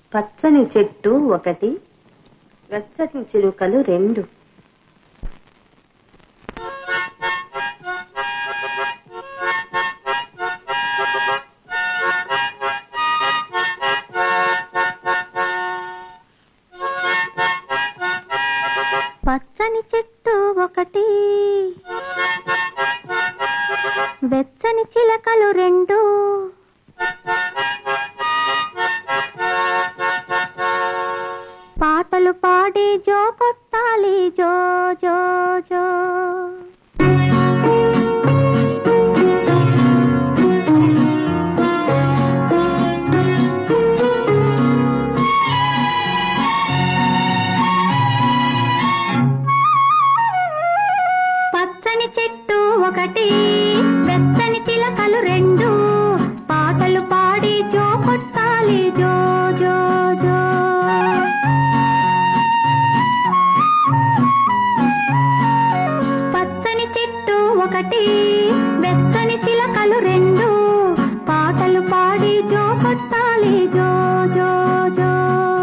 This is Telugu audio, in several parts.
పచ్చని చెట్టు ఒకటి వెచ్చని చిలుకలు రెండు పచ్చని చెట్టు ఒకటి వెచ్చని చిలకలు రెండు పాటలు పాడి జో కొట్టాలి జో జో జో పచ్చని చెట్టు ఒకటి వెచ్చని చిలకలు రెండు పాటలు పాడి జో కొట్టాలి జో జో జో పచ్చని చెట్టు ఒకటి వెచ్చని చిలకలు రెండు పాటలు పాడి జో కొట్టాలి జో జో జో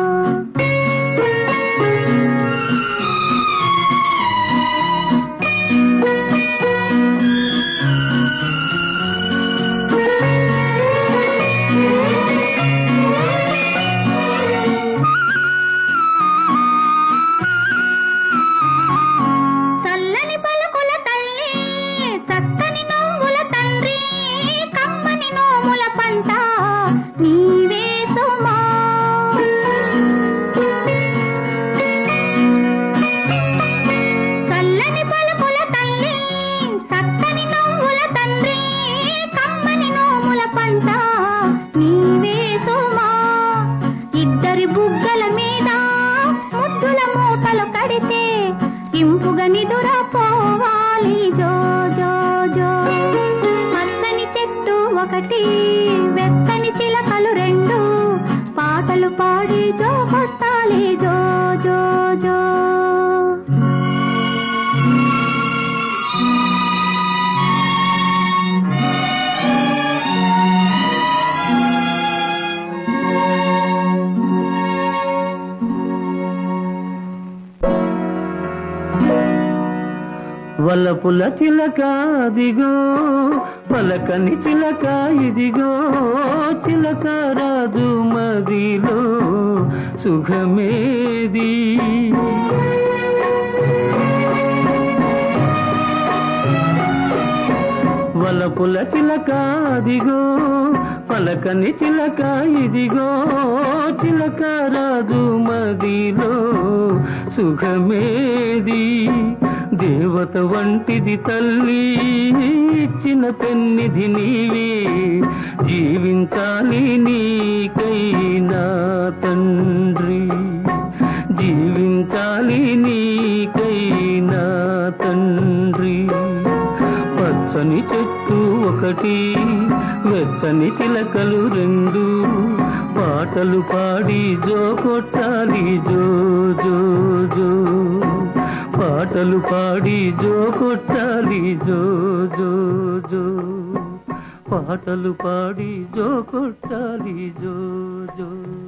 చల్లని పలుకుల తల్లి చక్కని నవ్వుల తండ్రి కమ్మని నోముల పంట నీవే సుమా చల్లని పలుకుల తల్లి చక్కని నవ్వుల తండ్రి కమ్మని నోముల పంట నీవే సుమా ఇద్దరి బుగ్గల మీద ముద్దుల మూటలు కడితే ఇంపుగా నిదురా పోవాలి జో జో జో పచ్చని చెట్టు ఒకటి వెచ్చని చిలకలు రెండు పాటలు పాడి జో కొట్టాలి జో జో జో వలపుల చిలక దిగో పలకని చిలక ఇదిగో చిలక రాజు మదిలో సుఖమేది వలపుల చిలక దిగో పలకని చిలక ఇదిగో చిలక రాజు మదిలో సుఖమేది దేవత వంటిది తల్లి ఇచ్చిన పెన్నిధి నీవే జీవించాలి నీకైనా తండ్రి జీవించాలి నీకైనా తండ్రి పచ్చని చెట్టు ఒకటి వెచ్చని చిలకలు రెండు పాటలు పాడి జో కొట్టాలి జో జో జో పాటలు పాడి జో కొట్టాలి జో జో జో పాటలు పాడి జో కొట్టాలి జో జో